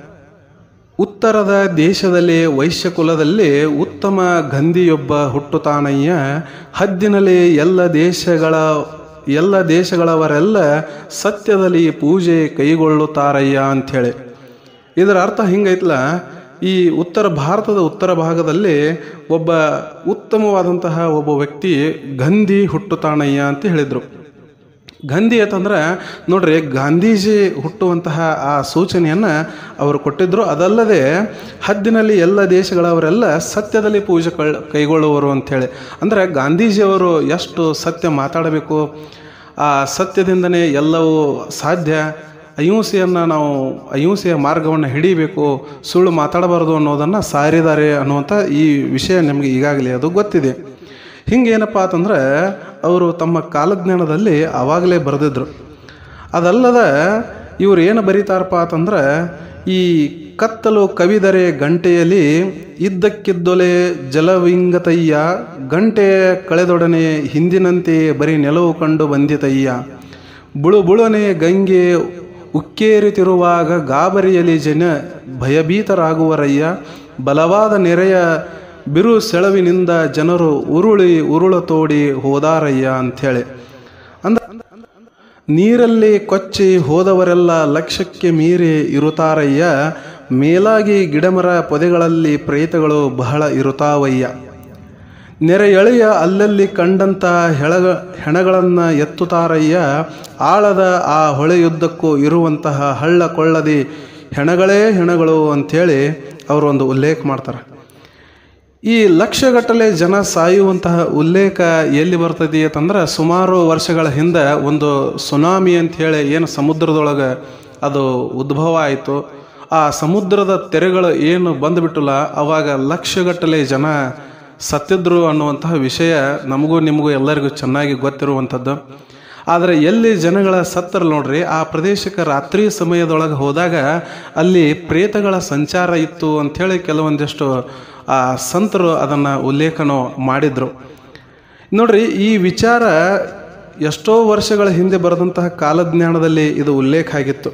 S1: ಉತ್ತರದ ದೇಶದಲ್ಲಿ ವೈಶ್ಯಕುಲದಲ್ಲಿ ಉತ್ತಮ ಗಂಧಿಯೊಬ್ಬ ಹುಟ್ಟುತ್ತಾನಯ್ಯ ಹದ್ದಿನಲ್ಲಿ ಎಲ್ಲ ದೇಶಗಳ ಎಲ್ಲ ದೇಶಗಳವರೆಲ್ಲ ಸತ್ಯದಲ್ಲಿ ಪೂಜೆ ಕೈಗೊಳ್ಳುತ್ತಾರಯ್ಯ ಅಂಥೇಳಿ ಇದರ ಅರ್ಥ ಹಿಂಗೈತ್ಲ ಈ ಉತ್ತರ ಭಾರತದ ಉತ್ತರ ಭಾಗದಲ್ಲಿ ಒಬ್ಬ ಉತ್ತಮವಾದಂತಹ ಒಬ್ಬ ವ್ಯಕ್ತಿ ಗಂಧಿ ಹುಟ್ಟುತ್ತಾನಯ್ಯ ಅಂತ ಹೇಳಿದರು ಗಂಧಿ ಅಂತಂದ್ರೆ ನೋಡ್ರಿ ಗಾಂಧೀಜಿ ಹುಟ್ಟುವಂತಹ ಆ ಸೂಚನೆಯನ್ನು ಅವರು ಕೊಟ್ಟಿದ್ದರು ಅದಲ್ಲದೆ ಹದ್ದಿನಲ್ಲಿ ಎಲ್ಲ ದೇಶಗಳವರೆಲ್ಲ ಸತ್ಯದಲ್ಲಿ ಪೂಜೆ ಕಳ್ ಕೈಗೊಳ್ಳುವರು ಅಂಥೇಳಿ ಅಂದರೆ ಗಾಂಧೀಜಿಯವರು ಎಷ್ಟು ಸತ್ಯ ಮಾತಾಡಬೇಕು ಆ ಸತ್ಯದಿಂದನೇ ಎಲ್ಲವೂ ಸಾಧ್ಯ ಅಹಿಂಸೆಯನ್ನು ನಾವು ಅಹಿಂಸೆಯ ಮಾರ್ಗವನ್ನು ಹಿಡಿಬೇಕು ಸುಳ್ಳು ಮಾತಾಡಬಾರ್ದು ಅನ್ನೋದನ್ನು ಸಾರಿದ್ದಾರೆ ಅನ್ನುವಂಥ ಈ ವಿಷಯ ನಿಮಗೆ ಈಗಾಗಲೇ ಅದು ಗೊತ್ತಿದೆ ಹಿಂಗೇನಪ್ಪ ಅಂತಂದ್ರೆ ಅವರು ತಮ್ಮ ಕಾಲಜ್ಞಾನದಲ್ಲಿ ಆವಾಗಲೇ ಬರೆದಿದ್ರು ಅದಲ್ಲದ ಇವ್ರು ಏನು ಬರೀತಾರಪ್ಪ ಅಂತಂದ್ರೆ ಈ ಕತ್ತಲು ಕವಿದರೆ ಗಂಟೆಯಲ್ಲಿ ಇದ್ದಕ್ಕಿದ್ದೊಲೆ ಜಲವಿಂಗತಯ್ಯ ಗಂಟೆ ಕಳೆದೊಡನೆ ಹಿಂದಿನಂತೆ ಬರೀ ನೆಲವು ಕಂಡು ಬಂದಿತಯ್ಯ ಬುಳು ಬುಳನೆ ಗಂಗೆ ಉಕ್ಕೇರುತ್ತಿರುವಾಗ ಗಾಬರಿಯಲ್ಲಿ ಜನ ಭಯಭೀತರಾಗುವರಯ್ಯ ಬಲವಾದ ನೆರೆಯ ಬಿರು ಸೆಳವಿನಿಂದ ಜನರು ಉರುಳಿ ಉರುಳ ತೋಡಿ ಹೋದಾರಯ್ಯ ಅಂಥೇಳಿ ಅಂದ ನೀರಲ್ಲಿ ಕೊಚ್ಚಿ ಹೋದವರೆಲ್ಲ ಲಕ್ಷಕ್ಕೆ ಮೀರಿ ಇರುತ್ತಾರಯ್ಯ ಮೇಲಾಗಿ ಗಿಡಮರ ಪೊದೆಗಳಲ್ಲಿ ಪ್ರೇತಗಳು ಬಹಳ ಇರುತ್ತಾವಯ್ಯ ನೆರೆಯಳೆಯ ಅಲ್ಲಲ್ಲಿ ಕಂಡಂತ ಹೆಳಗ ಹೆಣಗಳನ್ನು ಎತ್ತುತ್ತಾರಯ್ಯ ಆಳದ ಆ ಹೊಳೆಯುದ್ದಕ್ಕೂ ಇರುವಂತಹ ಹಳ್ಳ ಕೊಳ್ಳದಿ ಹೆಣಗಳೇ ಹೆಣಗಳು ಅಂಥೇಳಿ ಅವರು ಒಂದು ಉಲ್ಲೇಖ ಮಾಡ್ತಾರೆ ಈ ಲಕ್ಷಗಟ್ಟಲೆ ಜನ ಸಾಯುವಂತಹ ಉಲ್ಲೇಖ ಎಲ್ಲಿ ಬರ್ತದೆ ಅಂತಂದ್ರೆ ಸುಮಾರು ವರ್ಷಗಳ ಹಿಂದೆ ಒಂದು ಸುನಾಮಿ ಅಂತ ಹೇಳಿ ಏನು ಸಮುದ್ರದೊಳಗೆ ಅದು ಉದ್ಭವ ಆಯಿತು ಆ ಸಮುದ್ರದ ತೆರೆಗಳು ಏನು ಬಂದುಬಿಟ್ಟಲ್ಲ ಅವಾಗ ಲಕ್ಷಗಟ್ಟಲೆ ಜನ ಸತ್ತಿದ್ರು ಅನ್ನುವಂತಹ ವಿಷಯ ನಮಗೂ ನಿಮಗೂ ಎಲ್ಲರಿಗೂ ಚೆನ್ನಾಗಿ ಗೊತ್ತಿರುವಂಥದ್ದು ಆದರೆ ಎಲ್ಲಿ ಜನಗಳ ಸತ್ತರ ನೋಡ್ರಿ ಆ ಪ್ರದೇಶಕ್ಕೆ ರಾತ್ರಿ ಸಮಯದೊಳಗೆ ಹೋದಾಗ ಅಲ್ಲಿ ಪ್ರೇತಗಳ ಸಂಚಾರ ಇತ್ತು ಅಂಥೇಳಿ ಕೆಲವೊಂದಿಷ್ಟು ಆ ಸಂತರು ಅದನ್ನು ಉಲ್ಲೇಖನ ಮಾಡಿದರು ನೋಡ್ರಿ ಈ ವಿಚಾರ ಎಷ್ಟೋ ವರ್ಷಗಳ ಹಿಂದೆ ಬರೆದಂತಹ ಕಾಲಜ್ಞಾನದಲ್ಲಿ ಇದು ಉಲ್ಲೇಖ ಆಗಿತ್ತು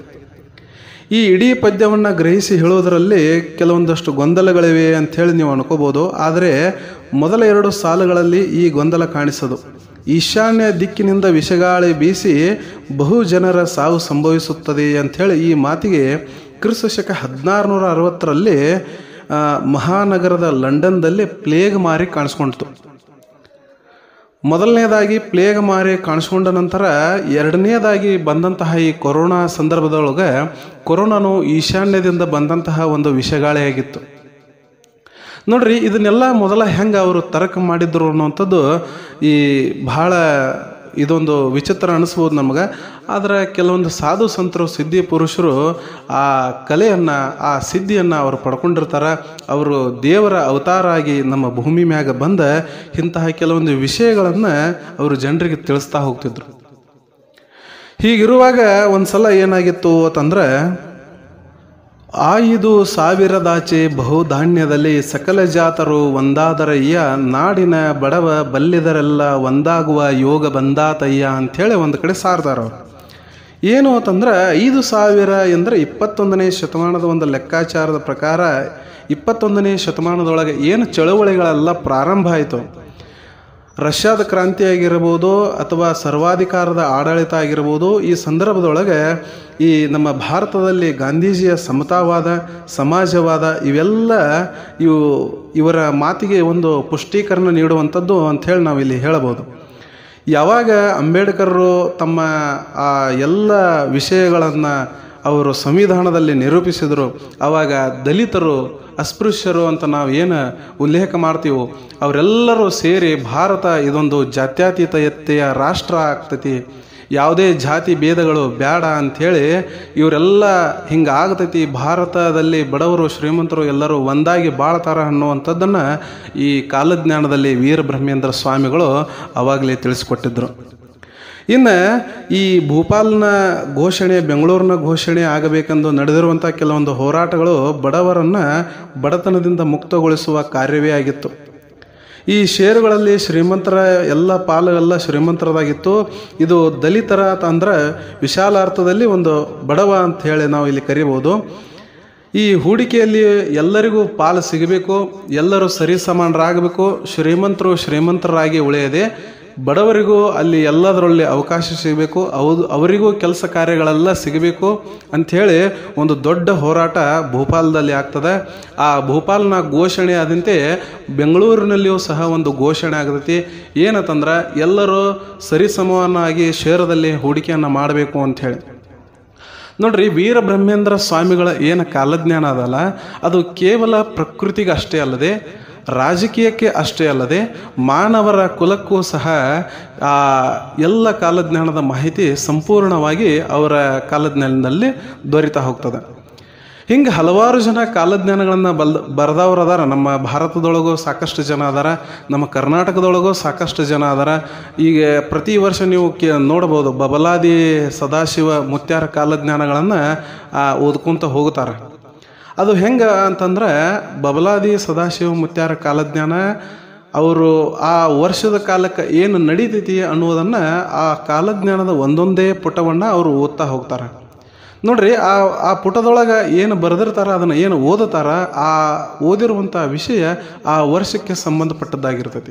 S1: ಈ ಇಡೀ ಪದ್ಯವನ್ನು ಗ್ರಹಿಸಿ ಹೇಳೋದರಲ್ಲಿ ಕೆಲವೊಂದಷ್ಟು ಗೊಂದಲಗಳಿವೆ ಅಂಥೇಳಿ ನೀವು ಅನ್ಕೋಬೋದು ಆದರೆ ಮೊದಲ ಎರಡು ಸಾಲುಗಳಲ್ಲಿ ಈ ಗೊಂದಲ ಕಾಣಿಸೋದು ಈಶಾನ್ಯ ದಿಕ್ಕಿನಿಂದ ವಿಷಗಾಳಿ ಬೀಸಿ ಬಹು ಜನರ ಸಾವು ಸಂಭವಿಸುತ್ತದೆ ಅಂಥೇಳಿ ಈ ಮಾತಿಗೆ ಕ್ರಿಸ್ತ ಶಕ ಹದಿನಾರುನೂರ ಅರವತ್ತರಲ್ಲಿ ಆ, ಮಹಾನಗರದ ಲಂಡನ್ದಲ್ಲಿ ಪ್ಲೇಗ್ ಮಾರಿ ಕಾಣಿಸ್ಕೊಂಡಿತು ಮೊದಲನೇದಾಗಿ ಪ್ಲೇಗ್ ಮಾರಿ ಕಾಣಿಸ್ಕೊಂಡ ನಂತರ ಎರಡನೇದಾಗಿ ಬಂದಂತಹ ಈ ಕೊರೋನಾ ಸಂದರ್ಭದೊಳಗೆ ಕೊರೋನಾನು ಈಶಾನ್ಯದಿಂದ ಬಂದಂತಹ ಒಂದು ವಿಷಗಾಳಿಯಾಗಿತ್ತು ನೋಡ್ರಿ ಇದನ್ನೆಲ್ಲ ಮೊದಲ ಹೆಂಗೆ ಅವರು ತರಕ ಮಾಡಿದ್ರು ಅನ್ನುವಂಥದ್ದು ಈ ಬಹಳ ಇದೊಂದು ವಿಚಿತ್ರ ಅನಿಸ್ಬೋದು ನಮಗೆ ಆದರೆ ಕೆಲವೊಂದು ಸಾಧು ಸಂತರು ಸಿದ್ಧಿ ಪುರುಷರು ಆ ಕಲೆಯನ್ನು ಆ ಸಿದ್ಧಿಯನ್ನು ಅವರು ಪಡ್ಕೊಂಡಿರ್ತಾರೆ ಅವರು ದೇವರ ಅವತಾರ ಆಗಿ ನಮ್ಮ ಭೂಮಿ ಮ್ಯಾಗ ಬಂದ ಇಂತಹ ಕೆಲವೊಂದು ವಿಷಯಗಳನ್ನು ಅವರು ಜನರಿಗೆ ತಿಳಿಸ್ತಾ ಹೋಗ್ತಿದ್ರು ಹೀಗಿರುವಾಗ ಒಂದು ಸಲ ಏನಾಗಿತ್ತು ಅಂತಂದ್ರೆ ಆಯ್ದು ಸಾವಿರದಾಚೆ ಬಹುಧಾನ್ಯದಲ್ಲಿ ಸಕಲ ಜಾತರು ಒಂದಾದರಯ್ಯ ನಾಡಿನ ಬಡವ ಬಲ್ಲಿದರೆಲ್ಲ ಒಂದಾಗುವ ಯೋಗ ಬಂದಾತಯ್ಯ ಅಂಥೇಳಿ ಒಂದು ಕಡೆ ಸಾರ್ತಾರ ಅವ್ರು ಏನು ಅಂತಂದ್ರೆ ಐದು ಸಾವಿರ ಎಂದರೆ ಇಪ್ಪತ್ತೊಂದನೇ ಶತಮಾನದ ಒಂದು ಲೆಕ್ಕಾಚಾರದ ಪ್ರಕಾರ ಇಪ್ಪತ್ತೊಂದನೇ ಶತಮಾನದೊಳಗೆ ಏನು ಚಳವಳಿಗಳೆಲ್ಲ ಪ್ರಾರಂಭ ಆಯಿತು ರಷ್ಯಾದ ಕ್ರಾಂತಿ ಆಗಿರ್ಬೋದು ಅಥವಾ ಸರ್ವಾಧಿಕಾರದ ಆಡಳಿತ ಆಗಿರ್ಬೋದು ಈ ಸಂದರ್ಭದೊಳಗೆ ಈ ನಮ್ಮ ಭಾರತದಲ್ಲಿ ಗಾಂಧೀಜಿಯ ಸಮತಾವಾದ ಸಮಾಜವಾದ ಇವೆಲ್ಲ ಇವು ಇವರ ಮಾತಿಗೆ ಒಂದು ಪುಷ್ಟೀಕರಣ ನೀಡುವಂಥದ್ದು ಅಂಥೇಳಿ ನಾವು ಇಲ್ಲಿ ಹೇಳಬಹುದು ಯಾವಾಗ ಅಂಬೇಡ್ಕರರು ತಮ್ಮ ಆ ಎಲ್ಲ ವಿಷಯಗಳನ್ನು ಅವರು ಸಂವಿಧಾನದಲ್ಲಿ ನಿರೂಪಿಸಿದರು ಆವಾಗ ದಲಿತರು ಅಸ್ಪೃಶ್ಯರು ಅಂತ ನಾವು ಏನು ಉಲ್ಲೇಖ ಮಾಡ್ತೀವೋ ಅವರೆಲ್ಲರೂ ಸೇರಿ ಭಾರತ ಇದೊಂದು ಜಾತ್ಯತೀತತೆಯ ರಾಷ್ಟ್ರ ಆಗ್ತೈತಿ ಯಾವುದೇ ಜಾತಿ ಭೇದಗಳು ಬೇಡ ಅಂಥೇಳಿ ಇವರೆಲ್ಲ ಹಿಂಗೆ ಆಗ್ತೈತಿ ಭಾರತದಲ್ಲಿ ಬಡವರು ಶ್ರೀಮಂತರು ಎಲ್ಲರೂ ಒಂದಾಗಿ ಬಾಳ್ತಾರ ಅನ್ನುವಂಥದ್ದನ್ನು ಈ ಕಾಲಜ್ಞಾನದಲ್ಲಿ ವೀರಬ್ರಹ್ಮೇಂದ್ರ ಸ್ವಾಮಿಗಳು ಅವಾಗಲೇ ತಿಳಿಸ್ಕೊಟ್ಟಿದ್ರು ಇನ್ನು ಈ ಭೂಪಾಲ್ನ ಘೋಷಣೆ ಬೆಂಗಳೂರಿನ ಘೋಷಣೆ ಆಗಬೇಕೆಂದು ನಡೆದಿರುವಂಥ ಕೆಲವೊಂದು ಹೋರಾಟಗಳು ಬಡವರನ್ನು ಬಡತನದಿಂದ ಮುಕ್ತಗೊಳಿಸುವ ಕಾರ್ಯವೇ ಆಗಿತ್ತು ಈ ಷೇರುಗಳಲ್ಲಿ ಶ್ರೀಮಂತರ ಎಲ್ಲ ಪಾಲು ಎಲ್ಲ ಶ್ರೀಮಂತರದಾಗಿತ್ತು ಇದು ದಲಿತರ ಅಂದ್ರೆ ವಿಶಾಲ ಅರ್ಥದಲ್ಲಿ ಒಂದು ಬಡವ ಅಂತ ಹೇಳಿ ನಾವು ಇಲ್ಲಿ ಕರಿಬೋದು ಈ ಹೂಡಿಕೆಯಲ್ಲಿ ಎಲ್ಲರಿಗೂ ಪಾಲು ಸಿಗಬೇಕು ಎಲ್ಲರೂ ಸರಿಸಮಾನರಾಗಬೇಕು ಶ್ರೀಮಂತರು ಶ್ರೀಮಂತರಾಗಿ ಉಳಿಯದೆ ಬಡವರಿಗೂ ಅಲ್ಲಿ ಎಲ್ಲದರಲ್ಲಿ ಅವಕಾಶ ಸಿಗಬೇಕು ಹೌದು ಅವರಿಗೂ ಕೆಲಸ ಕಾರ್ಯಗಳೆಲ್ಲ ಸಿಗಬೇಕು ಅಂಥೇಳಿ ಒಂದು ದೊಡ್ಡ ಹೋರಾಟ ಭೂಪಾಲದಲ್ಲಿ ಆಗ್ತದೆ ಆ ಭೂಪಾಲ್ನ ಘೋಷಣೆ ಆದಂತೆ ಬೆಂಗಳೂರಿನಲ್ಲಿಯೂ ಸಹ ಒಂದು ಘೋಷಣೆ ಆಗತೈತಿ ಏನಂತಂದ್ರೆ ಎಲ್ಲರೂ ಸರಿಸಮನಾಗಿ ಷೇರದಲ್ಲಿ ಹೂಡಿಕೆಯನ್ನು ಮಾಡಬೇಕು ಅಂಥೇಳಿ ನೋಡ್ರಿ ವೀರಬ್ರಹ್ಮೇಂದ್ರ ಸ್ವಾಮಿಗಳ ಏನು ಕಾಲಜ್ಞಾನ ಅದಲ್ಲ ಅದು ಕೇವಲ ಪ್ರಕೃತಿಗೆ ಅಷ್ಟೇ ಅಲ್ಲದೆ ರಾಜಕೀಯಕ್ಕೆ ಅಷ್ಟೇ ಅಲ್ಲದೆ ಮಾನವರ ಕುಲಕ್ಕೂ ಸಹ ಆ ಎಲ್ಲ ಕಾಲಜ್ಞಾನದ ಮಾಹಿತಿ ಸಂಪೂರ್ಣವಾಗಿ ಅವರ ಕಾಲಜ್ಞಾನದಲ್ಲಿ ದೊರೀತಾ ಹೋಗ್ತದೆ ಹಿಂಗೆ ಹಲವಾರು ಜನ ಕಾಲಜ್ಞಾನಗಳನ್ನು ಬಲ್ ಬರೆದವ್ರು ಅದಾರ ನಮ್ಮ ಭಾರತದೊಳಗೂ ಸಾಕಷ್ಟು ಜನ ಅದಾರ ನಮ್ಮ ಕರ್ನಾಟಕದೊಳಗೂ ಸಾಕಷ್ಟು ಜನ ಅದಾರ ಈಗ ಪ್ರತಿ ವರ್ಷ ನೀವು ಕೇ ನೋಡ್ಬೋದು ಬಬಲಾದಿ ಸದಾಶಿವ ಮುತ್ಯಾರ ಕಾಲಜ್ಞಾನಗಳನ್ನು ಓದ್ಕೊಂತ ಹೋಗ್ತಾರೆ ಅದು ಹೆಂಗೆ ಅಂತಂದ್ರೆ ಬಬಲಾದಿ ಸದಾಶಿವ ಮುತ್ಯಾರ ಕಾಲಜ್ಞಾನ ಅವರು ಆ ವರ್ಷದ ಕಾಲಕ್ಕೆ ಏನು ನಡೀತೈತಿ ಅನ್ನೋದನ್ನು ಆ ಕಾಲಜ್ಞಾನದ ಒಂದೊಂದೇ ಪುಟವನ್ನು ಅವರು ಓದ್ತಾ ಹೋಗ್ತಾರೆ ನೋಡ್ರಿ ಆ ಆ ಪುಟದೊಳಗೆ ಏನು ಬರೆದಿರ್ತಾರ ಅದನ್ನು ಏನು ಓದುತ್ತಾರ ಆ ಓದಿರುವಂಥ ವಿಷಯ ಆ ವರ್ಷಕ್ಕೆ ಸಂಬಂಧಪಟ್ಟದ್ದಾಗಿರ್ತೈತಿ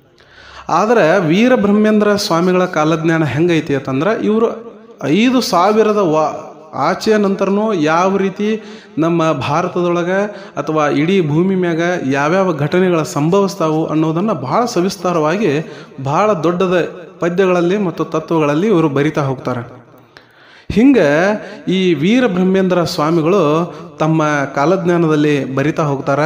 S1: ಆದರೆ ವೀರಬ್ರಹ್ಮೇಂದ್ರ ಸ್ವಾಮಿಗಳ ಕಾಲಜ್ಞಾನ ಹೆಂಗೈತಿ ಅಂತಂದ್ರೆ ಇವರು ಐದು ಸಾವಿರದ ವಾ ಆಚೆಯ ನಂತರನೂ ಯಾವ ರೀತಿ ನಮ್ಮ ಭಾರತದೊಳಗೆ ಅಥವಾ ಇಡೀ ಭೂಮಿ ಮ್ಯಾಗ ಯಾವ್ಯಾವ ಘಟನೆಗಳ ಸಂಭವಿಸ್ತಾವು ಅನ್ನೋದನ್ನು ಭಾಳ ಸವಿಸ್ತಾರವಾಗಿ ಭಾಳ ದೊಡ್ಡದ ಪದ್ಯಗಳಲ್ಲಿ ಮತ್ತು ತತ್ವಗಳಲ್ಲಿ ಇವರು ಬರಿತಾ ಹೋಗ್ತಾರೆ ಹಿಂಗೆ ಈ ವೀರಬ್ರಹ್ಮೇಂದ್ರ ಸ್ವಾಮಿಗಳು ತಮ್ಮ ಕಾಲಜ್ಞಾನದಲ್ಲಿ ಬರಿತಾ ಹೋಗ್ತಾರೆ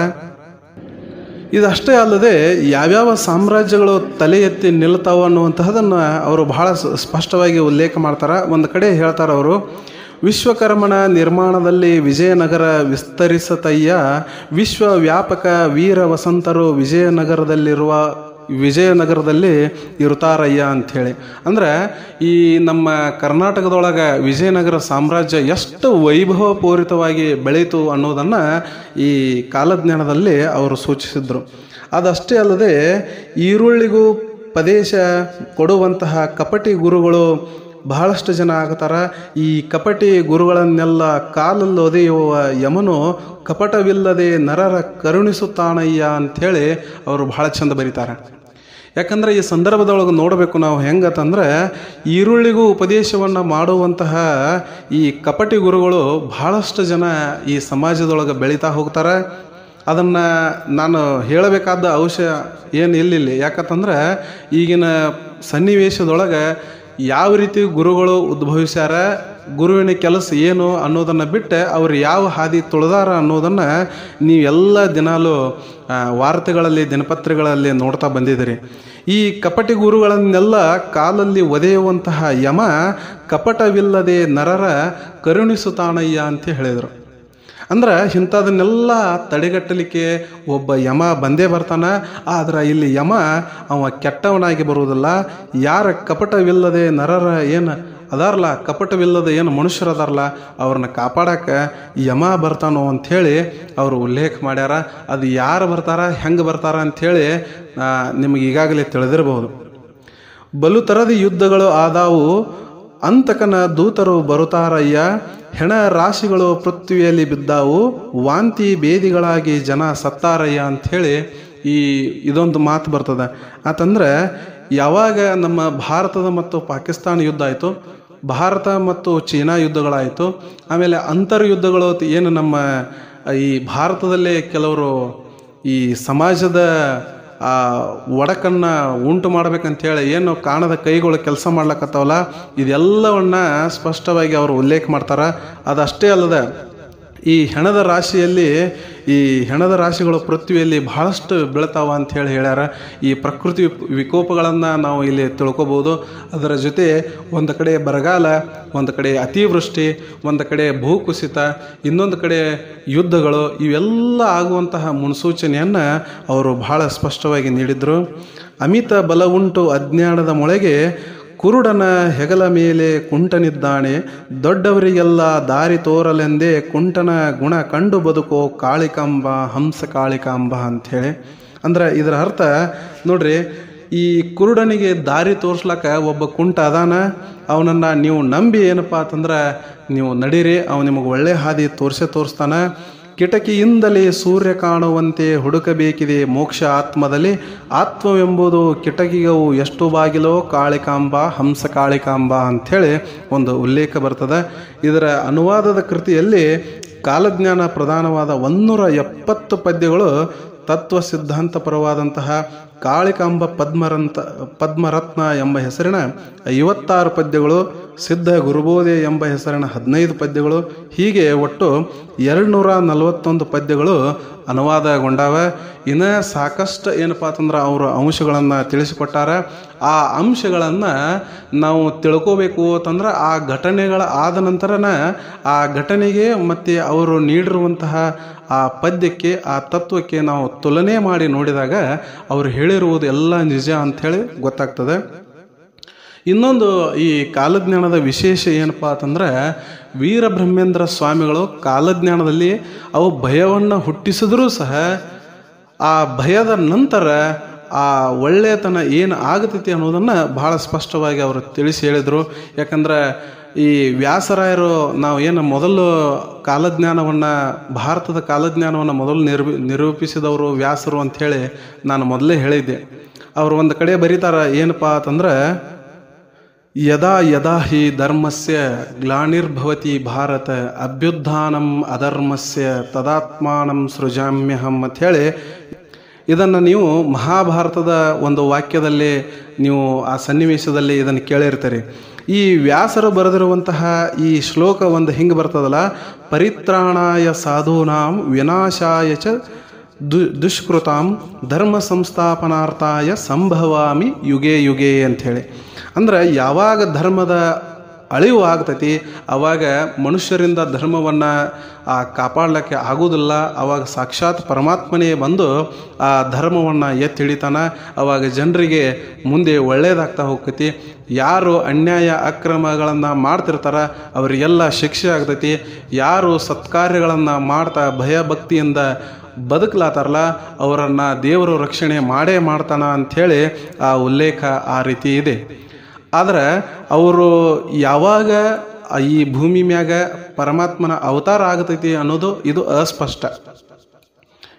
S1: ಇದಷ್ಟೇ ಅಲ್ಲದೆ ಯಾವ್ಯಾವ ಸಾಮ್ರಾಜ್ಯಗಳು ತಲೆ ಎತ್ತಿ ನಿಲ್ತಾವ ಅನ್ನುವಂತಹದನ್ನು ಅವರು ಬಹಳ ಸ- ಸ್ಪಷ್ಟವಾಗಿ ಉಲ್ಲೇಖ ಮಾಡ್ತಾರೆ ಒಂದು ಕಡೆ ಹೇಳ್ತಾರೆ ಅವರು ವಿಶ್ವಕರ್ಮನ ನಿರ್ಮಾಣದಲ್ಲಿ ವಿಜಯನಗರ ವಿಸ್ತರಿಸತಯ್ಯ ವಿಶ್ವವ್ಯಾಪಕ ವೀರ ವಸಂತರು ವಿಜಯನಗರದಲ್ಲಿರುವ ವಿಜಯನಗರದಲ್ಲಿ ಇರುತ್ತಾರಯ್ಯ ಅಂಥೇಳಿ ಅಂದ್ರೆ ಈ ನಮ್ಮ ಕರ್ನಾಟಕದೊಳಗೆ ವಿಜಯನಗರ ಸಾಮ್ರಾಜ್ಯ ಎಷ್ಟು ವೈಭವಪೂರಿತವಾಗಿ ಬೆಳೀತು ಅನ್ನೋದನ್ನು ಈ ಕಾಲಜ್ಞಾನದಲ್ಲಿ ಅವರು ಸೂಚಿಸಿದ್ರು ಅದಷ್ಟೇ ಅಲ್ಲದೆ ಈರುಳ್ಳಿಗೂ ಪದೇಶ ಕೊಡುವಂತಹ ಕಪಟಿ ಗುರುಗಳು ಬಹಳಷ್ಟು ಜನ ಆಗ್ತಾರ ಈ ಕಪಟಿ ಗುರುಗಳನ್ನೆಲ್ಲ ಕಾಲಲ್ಲಿ ಒದೆಯುವ ಯಮನು ಕಪಟವಿಲ್ಲದೆ ನರರ ಕರುಣಿಸುತ್ತಾನಯ್ಯ ಅಂಥೇಳಿ ಅವರು ಬಹಳ ಚಂದ ಬರೀತಾರೆ ಯಾಕಂದ್ರೆ ಈ ಸಂದರ್ಭದೊಳಗೆ ನೋಡಬೇಕು ನಾವು ಹೆಂಗತ್ತಂದ್ರೆ ಈರುಳ್ಳಿಗೂ ಉಪದೇಶವನ್ನು ಮಾಡುವಂತಹ ಈ ಕಪಟಿ ಗುರುಗಳು ಬಹಳಷ್ಟು ಜನ ಈ ಸಮಾಜದೊಳಗೆ ಬೆಳೀತಾ ಹೋಗ್ತಾರೆ ಅದನ್ನು ನಾನು ಹೇಳಬೇಕಾದ ಅವಶ್ಯ ಏನು ಇಲ್ಲಿಲ್ಲ ಯಾಕಂತಂದ್ರೆ ಈಗಿನ ಸನ್ನಿವೇಶದೊಳಗೆ ಯಾವ ರೀತಿ ಗುರುಗಳು ಉದ್ಭವಿಸ್ಯಾರ ಗುರುವಿನ ಕೆಲಸ ಏನು ಅನ್ನೋದನ್ನು ಬಿಟ್ಟು ಅವ್ರು ಯಾವ ಹಾದಿ ತುಳಿದಾರ ಅನ್ನೋದನ್ನು ನೀವೆಲ್ಲ ದಿನಾಲು ಆ, ವಾರ್ತೆಗಳಲ್ಲಿ ದಿನಪತ್ರಿಗಳಲ್ಲಿ ನೋಡ್ತಾ ಬಂದಿದ್ದೀರಿ ಈ ಕಪಟಿ ಗುರುಗಳನ್ನೆಲ್ಲ ಕಾಲಲ್ಲಿ ಒದೆಯುವಂತಹ ಯಮ ಕಪಟವಿಲ್ಲದೆ ನರರ ಕರುಣಿಸುತ್ತಾನಯ್ಯ ಅಂತ ಹೇಳಿದರು ಅಂದ್ರೆ ಇಂಥದನ್ನೆಲ್ಲ ತಡೆಗಟ್ಟಲಿಕ್ಕೆ ಒಬ್ಬ ಯಮ ಬಂದೇ ಬರ್ತಾನ ಆದ್ರೆ ಇಲ್ಲಿ ಯಮ ಅವ ಕೆಟ್ಟವನಾಗಿ ಬರುವುದಿಲ್ಲ ಯಾರ ಕಪಟವಿಲ್ಲದೆ ನರರ ಏನು ಅದಾರಲ್ಲ ಕಪಟವಿಲ್ಲದ ಏನು ಮನುಷ್ಯರು ಅದಾರಲ್ಲ ಅವ್ರನ್ನ ಕಾಪಾಡಕ್ಕೆ ಯಮ ಬರ್ತಾನೋ ಅಂಥೇಳಿ ಅವರು ಉಲ್ಲೇಖ ಮಾಡ್ಯಾರ ಅದು ಯಾರು ಬರ್ತಾರ ಹೆಂಗೆ ಬರ್ತಾರ ಅಂಥೇಳಿ ಆ, ನಿಮಗೆ ಈಗಾಗಲೇ ತಿಳಿದಿರಬಹುದು ಬಲು ತರದ ಯುದ್ಧಗಳು ಆದಾವು ಅಂತಕನ ದೂತರು ಬರುತ್ತಾರಯ್ಯ ಹೆಣ ರಾಶಿಗಳು ಪೃಥ್ವಿಯಲ್ಲಿ ಬಿದ್ದಾವು ವಾಂತಿ ಬೇದಿಗಳಾಗಿ ಜನ ಸತ್ತಾರಯ್ಯ ಅಂಥೇಳಿ ಈ ಇದೊಂದು ಮಾತು ಬರ್ತದೆ ಆತಂದ್ರೆ ಯಾವಾಗ ನಮ್ಮ ಭಾರತದ ಮತ್ತು ಪಾಕಿಸ್ತಾನ ಯುದ್ಧ ಆಯಿತು ಭಾರತ ಮತ್ತು ಚೀನಾ ಯುದ್ಧಗಳಾಯಿತು ಆಮೇಲೆ ಅಂತರ್ ಯುದ್ಧಗಳು ಏನು ನಮ್ಮ ಈ ಭಾರತದಲ್ಲೇ ಕೆಲವರು ಈ ಸಮಾಜದ ಆ ಒಡಕನ್ನು ಉಂಟು ಮಾಡ್ಬೇಕಂತೇಳಿ ಏನು ಕಾಣದ ಕೈಗಳು ಕೆಲಸ ಮಾಡ್ಲಕತ್ತಾವಲ್ಲ ಇದೆಲ್ಲವನ್ನ ಸ್ಪಷ್ಟವಾಗಿ ಅವರು ಉಲ್ಲೇಖ ಮಾಡ್ತಾರೆ ಅದಷ್ಟೇ ಅಲ್ಲದೆ ಈ ಹೆಣದ ರಾಶಿಯಲ್ಲಿ ಈ ಹೆಣದ ರಾಶಿಗಳು ಪೃಥ್ವಿಯಲ್ಲಿ ಬಹಳಷ್ಟು ಬೀಳ್ತಾವ ಅಂತ ಹೇಳಿ ಹೇಳ್ಯಾರ ಈ ಪ್ರಕೃತಿ ವಿಕೋಪಗಳನ್ನು ನಾವು ಇಲ್ಲಿ ತಿಳ್ಕೊಬೋದು ಅದರ ಜೊತೆ ಒಂದು ಕಡೆ ಬರಗಾಲ ಒಂದು ಕಡೆ ಅತಿವೃಷ್ಟಿ ಒಂದು ಕಡೆ ಭೂಕುಸಿತ ಇನ್ನೊಂದು ಕಡೆ ಯುದ್ಧಗಳು ಇವೆಲ್ಲ ಆಗುವಂತಹ ಮುನ್ಸೂಚನೆಯನ್ನು ಅವರು ಬಹಳ ಸ್ಪಷ್ಟವಾಗಿ ನೀಡಿದರು ಅಮಿತ ಬಲ ಉಂಟು ಅಜ್ಞಾನದ ಮೊಳೆಗೆ ಕುರುಡನ ಹೆಗಲ ಮೇಲೆ ಕುಂಟನಿದ್ದಾನೆ ದೊಡ್ಡವರಿಗೆಲ್ಲ ದಾರಿ ತೋರಲೆಂದೇ ಕುಂಟನ ಗುಣ ಕಂಡು ಬದುಕೋ ಕಾಳಿಕಾಂಬ ಹಂಸ ಕಾಳಿಕಾಂಬ ಅಂಥೇಳಿ ಅಂದ್ರೆ ಇದರ ಅರ್ಥ ನೋಡ್ರಿ ಈ ಕುರುಡನಿಗೆ ದಾರಿ ತೋರ್ಸ್ಲಕ್ಕ ಒಬ್ಬ ಕುಂಟ ಅದಾನ ಅವನನ್ನು ನೀವು ನಂಬಿ ಏನಪ್ಪ ಅಂತಂದ್ರೆ ನೀವು ನಡೀರಿ ಅವ ನಿಮಗೆ ಒಳ್ಳೆ ಹಾದಿ ತೋರಿಸೇ ತೋರಿಸ್ತಾನ ಕಿಟಕಿಯಿಂದಲೇ ಸೂರ್ಯ ಕಾಣುವಂತೆ ಹುಡುಕಬೇಕಿದೆ ಮೋಕ್ಷ ಆತ್ಮದಲ್ಲಿ ಆತ್ಮವೆಂಬುದು ಕಿಟಕಿಗವು ಎಷ್ಟು ಬಾಗಿಲೋ ಕಾಳಿಕಾಂಬ ಹಂಸ ಕಾಳಿಕಾಂಬ ಅಂಥೇಳಿ ಒಂದು ಉಲ್ಲೇಖ ಬರ್ತದೆ ಇದರ ಅನುವಾದದ ಕೃತಿಯಲ್ಲಿ ಕಾಲಜ್ಞಾನ ಪ್ರಧಾನವಾದ ಒಂದೂರ ಎಪ್ಪತ್ತು ಪದ್ಯಗಳು ತತ್ವ ಸಿದ್ಧಾಂತಪರವಾದಂತಹ ಕಾಳಿಕಾಂಬ ಪದ್ಮರಂತ ಪದ್ಮರತ್ನ ಎಂಬ ಹೆಸರಿನ ಐವತ್ತಾರು ಪದ್ಯಗಳು ಸಿದ್ಧ ಗುರುಬೋಧೆ ಎಂಬ ಹೆಸರಿನ ಹದಿನೈದು ಪದ್ಯಗಳು ಹೀಗೆ ಒಟ್ಟು ಎರಡುನೂರ ನಲವತ್ತೊಂದು ಪದ್ಯಗಳು ಅನುವಾದಗೊಂಡಾವ ಇನ್ನು ಸಾಕಷ್ಟು ಏನಪ್ಪ ಅಂತಂದ್ರೆ ಅವರು ಅಂಶಗಳನ್ನು ತಿಳಿಸಿಕೊಟ್ಟಾರ ಆ ಅಂಶಗಳನ್ನು ನಾವು ತಿಳ್ಕೋಬೇಕು ಅಂತಂದ್ರೆ ಆ ಘಟನೆಗಳ ಆದ ನಂತರನ ಆ ಘಟನೆಗೆ ಮತ್ತು ಅವರು ನೀಡಿರುವಂತಹ ಆ ಪದ್ಯಕ್ಕೆ ಆ ತತ್ವಕ್ಕೆ ನಾವು ತುಲನೆ ಮಾಡಿ ನೋಡಿದಾಗ ಅವರು ಹೇಳಿರುವುದು ಎಲ್ಲ ನಿಜ ಅಂಥೇಳಿ ಗೊತ್ತಾಗ್ತದೆ ಇನ್ನೊಂದು ಈ ಕಾಲಜ್ಞಾನದ ವಿಶೇಷ ಏನಪ್ಪ ಅಂತಂದ್ರೆ ವೀರಬ್ರಹ್ಮೇಂದ್ರ ಸ್ವಾಮಿಗಳು ಕಾಲಜ್ಞಾನದಲ್ಲಿ ಅವು ಭಯವನ್ನು ಹುಟ್ಟಿಸಿದ್ರೂ ಸಹ ಆ ಭಯದ ನಂತರ ಆ ಒಳ್ಳೆಯತನ ಏನು ಆಗತೈತಿ ಅನ್ನೋದನ್ನು ಬಹಳ ಸ್ಪಷ್ಟವಾಗಿ ಅವರು ತಿಳಿಸಿ ಹೇಳಿದರು ಯಾಕಂದ್ರೆ ಈ ವ್ಯಾಸರಾಯರು ನಾವು ಏನು ಮೊದಲು ಕಾಲಜ್ಞಾನವನ್ನು ಭಾರತದ ಕಾಲಜ್ಞಾನವನ್ನು ಮೊದಲು ನಿರೂಪಿ ನಿರೂಪಿಸಿದವರು ವ್ಯಾಸರು ಅಂಥೇಳಿ ನಾನು ಮೊದಲೇ ಹೇಳಿದ್ದೆ ಅವರು ಒಂದು ಕಡೆ ಬರೀತಾರ ಏನಪ್ಪಾ ಅಂತಂದ್ರೆ ಯದಾ ಯದಾ ಹಿ ಧರ್ಮಸ್ಯ ಗ್ಲಾನಿರ್ಭವತಿ ಭಾರತ ಅಭ್ಯುತ್ಥಾನಂ ಅಧರ್ಮಸ್ಯ ತದಾತ್ಮಾನಂ ಸೃಜಾಮ್ಯಹಂ ಅಂಥೇಳಿ ಇದನ್ನು ನೀವು ಮಹಾಭಾರತದ ಒಂದು ವಾಕ್ಯದಲ್ಲಿ ನೀವು ಆ ಸನ್ನಿವೇಶದಲ್ಲಿ ಇದನ್ನು ಕೇಳಿರ್ತೀರಿ ಈ ವ್ಯಾಸರು ಬರೆದಿರುವಂತಹ ಈ ಶ್ಲೋಕ ಒಂದು ಹಿಂಗೆ ಬರ್ತದಲ್ಲ ಪರಿತ್ರಾಣಾಯ ಸಾಧೂನಾಂ ವಿನಾಶಾಯ ಚ ದು ದುಷ್ಕೃತಾಂ ಧರ್ಮ ಸಂಸ್ಥಾಪನಾರ್ಥಾಯ ಸಂಭವಾಮಿ ಯುಗೆ ಯುಗೆ ಅಂಥೇಳಿ ಅಂದ್ರೆ ಯಾವಾಗ ಧರ್ಮದ ಅಳಿವು ಆಗ್ತೈತಿ ಅವಾಗ ಮನುಷ್ಯರಿಂದ ಧರ್ಮವನ್ನು ಕಾಪಾಡಲಿಕ್ಕೆ ಆಗೋದಿಲ್ಲ ಅವಾಗ ಸಾಕ್ಷಾತ್ ಪರಮಾತ್ಮನೇ ಬಂದು ಆ ಧರ್ಮವನ್ನು ಎತ್ತಿ ಹಿಡಿತಾನ ಅವಾಗ ಜನರಿಗೆ ಮುಂದೆ ಒಳ್ಳೆಯದಾಗ್ತಾ ಹೋಗ್ತೈತಿ ಯಾರು ಅನ್ಯಾಯ ಅಕ್ರಮಗಳನ್ನು ಮಾಡ್ತಿರ್ತಾರ ಅವರಿಗೆಲ್ಲ ಶಿಕ್ಷೆ ಆಗ್ತೈತಿ ಯಾರು ಸತ್ಕಾರ್ಯಗಳನ್ನು ಮಾಡ್ತಾ ಭಯಭಕ್ತಿಯಿಂದ ಬದುಕಲಾತಾರಲ್ಲ ಅವರನ್ನು ದೇವರು ರಕ್ಷಣೆ ಮಾಡೇ ಮಾಡ್ತಾನ ಅಂಥೇಳಿ ಆ ಉಲ್ಲೇಖ ಆ ರೀತಿ ಇದೆ ಆದರೆ ಅವರು ಯಾವಾಗ ಈ ಭೂಮಿ ಮ್ಯಾಗ ಪರಮಾತ್ಮನ ಅವತಾರ ಆಗತೈತಿ ಅನ್ನೋದು ಇದು ಅಸ್ಪಷ್ಟ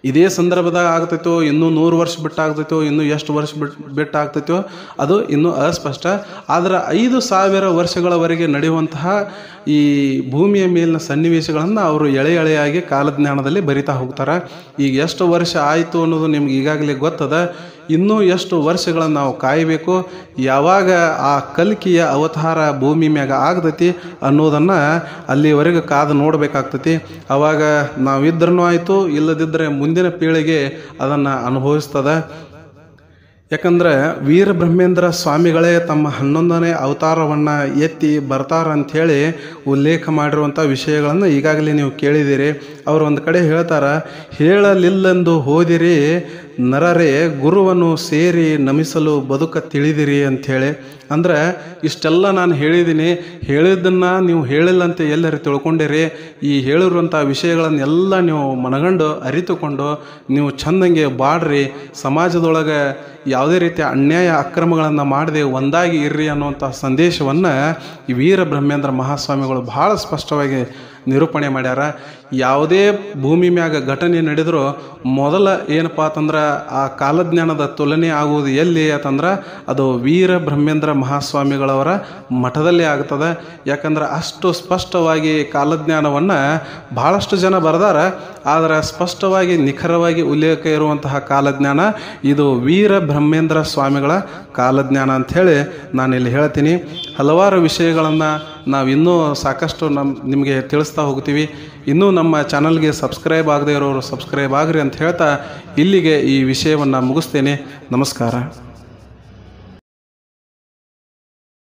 S1: ಇದೇ ಸಂದರ್ಭದಾಗ ಆಗ್ತೈತೋ ಇನ್ನೂ ನೂರು ವರ್ಷ ಬಿಟ್ಟು ಆಗ್ತೈತೋ ಇನ್ನೂ ಎಷ್ಟು ವರ್ಷ ಬಿಟ್ಟು ಬಿಟ್ಟು ಆಗ್ತೈತೋ ಅದು ಇನ್ನೂ ಅಸ್ಪಷ್ಟ ಆದರೆ ಐದು ಸಾವಿರ ವರ್ಷಗಳವರೆಗೆ ನಡೆಯುವಂತಹ ಈ ಭೂಮಿಯ ಮೇಲಿನ ಸನ್ನಿವೇಶಗಳನ್ನು ಅವರು ಎಳೆ ಎಳೆಯಾಗಿ ಕಾಲಜ್ಞಾನದಲ್ಲಿ ಬರಿತಾ ಹೋಗ್ತಾರೆ ಈಗ ಎಷ್ಟು ವರ್ಷ ಆಯಿತು ಅನ್ನೋದು ನಿಮ್ಗೆ ಈಗಾಗಲೇ ಗೊತ್ತದ ಇನ್ನೂ ಎಷ್ಟು ವರ್ಷಗಳನ್ನು ನಾವು ಕಾಯಬೇಕು ಯಾವಾಗ ಆ ಕಲ್ಕಿಯ ಅವತಾರ ಭೂಮಿ ಮ್ಯಾಗ ಆಗ್ತೈತಿ ಅನ್ನೋದನ್ನು ಅಲ್ಲಿವರೆಗೆ ಕಾದು ನೋಡಬೇಕಾಗ್ತೈತಿ ಅವಾಗ ನಾವಿದ್ರೂ ಆಯಿತು ಇಲ್ಲದಿದ್ದರೆ ಮುಂದಿನ ಪೀಳಿಗೆ ಅದನ್ನು ಅನುಭವಿಸ್ತದೆ ಯಾಕಂದ್ರೆ ವೀರಬ್ರಹ್ಮೇಂದ್ರ ಸ್ವಾಮಿಗಳೇ ತಮ್ಮ ಹನ್ನೊಂದನೇ ಅವತಾರವನ್ನು ಎತ್ತಿ ಬರ್ತಾರ ಅಂಥೇಳಿ ಉಲ್ಲೇಖ ಮಾಡಿರುವಂಥ ವಿಷಯಗಳನ್ನು ಈಗಾಗಲೇ ನೀವು ಕೇಳಿದ್ದೀರಿ ಅವರು ಒಂದು ಕಡೆ ಹೇಳ್ತಾರೆ ಹೇಳಲಿಲ್ಲೆಂದು ಹೋದಿರಿ ನರರೇ ಗುರುವನ್ನು ಸೇರಿ ನಮಿಸಲು ಬದುಕ ತಿಳಿದಿರಿ ಅಂಥೇಳಿ ಅಂದ್ರೆ ಇಷ್ಟೆಲ್ಲ ನಾನು ಹೇಳಿದ್ದೀನಿ ಹೇಳಿದ್ದನ್ನು ನೀವು ಹೇಳಿಲ್ಲಂತೆ ಎಲ್ಲರೂ ತಿಳ್ಕೊಂಡಿರಿ ಈ ಹೇಳಿರುವಂಥ ವಿಷಯಗಳನ್ನೆಲ್ಲ ನೀವು ಮನಗಂಡು ಅರಿತುಕೊಂಡು ನೀವು ಚಂದಂಗೆ ಬಾಡ್ರಿ ಸಮಾಜದೊಳಗೆ ಯಾವುದೇ ರೀತಿಯ ಅನ್ಯಾಯ ಅಕ್ರಮಗಳನ್ನು ಮಾಡದೆ ಒಂದಾಗಿ ಇರ್ರಿ ಅನ್ನುವಂಥ ಸಂದೇಶವನ್ನು ಈ ವೀರ ಬ್ರಹ್ಮೇಂದ್ರ ಮಹಾಸ್ವಾಮಿಗಳು ಭಾಳ ಸ್ಪಷ್ಟವಾಗಿ ನಿರೂಪಣೆ ಮಾಡ್ಯಾರ ಯಾವುದೇ ಭೂಮಿ ಮ್ಯಾಗ ಘಟನೆ ನಡೆದರೂ ಮೊದಲ ಏನಪ್ಪ ಅಂತಂದ್ರೆ ಆ ಕಾಲಜ್ಞಾನದ ತುಲನೆ ಆಗುವುದು ಎಲ್ಲಿ ಅಂತಂದ್ರೆ ಅದು ವೀರ ಬ್ರಹ್ಮೇಂದ್ರ ಮಹಾಸ್ವಾಮಿಗಳವರ ಮಠದಲ್ಲಿ ಆಗ್ತದೆ ಯಾಕಂದ್ರೆ ಅಷ್ಟು ಸ್ಪಷ್ಟವಾಗಿ ಕಾಲಜ್ಞಾನವನ್ನು ಭಾಳಷ್ಟು ಜನ ಬರೆದಾರ ಆದರೆ ಸ್ಪಷ್ಟವಾಗಿ ನಿಖರವಾಗಿ ಉಲ್ಲೇಖ ಇರುವಂತಹ ಕಾಲಜ್ಞಾನ ಇದು ವೀರ ಬ್ರಹ್ಮೇಂದ್ರ ಸ್ವಾಮಿಗಳ ಕಾಲಜ್ಞಾನ ಅಂಥೇಳಿ ನಾನು ಇಲ್ಲಿ ಹೇಳ್ತೀನಿ ಹಲವಾರು ವಿಷಯಗಳನ್ನು ನಾವು ಇನ್ನೂ ಸಾಕಷ್ಟು ನಮ್ಮ ನಿಮಗೆ ತಿಳಿಸ್ತಾ ಹೋಗ್ತೀವಿ ಇನ್ನೂ ನಮ್ಮ ಚಾನಲ್ಗೆ ಸಬ್ಸ್ಕ್ರೈಬ್ ಆಗದೇ ಇರೋರು ಸಬ್ಸ್ಕ್ರೈಬ್ ಆಗ್ರಿ ಅಂತ ಹೇಳ್ತಾ ಇಲ್ಲಿಗೆ ಈ ವಿಷಯವನ್ನು ಮುಗಿಸ್ತೇನೆ ನಮಸ್ಕಾರ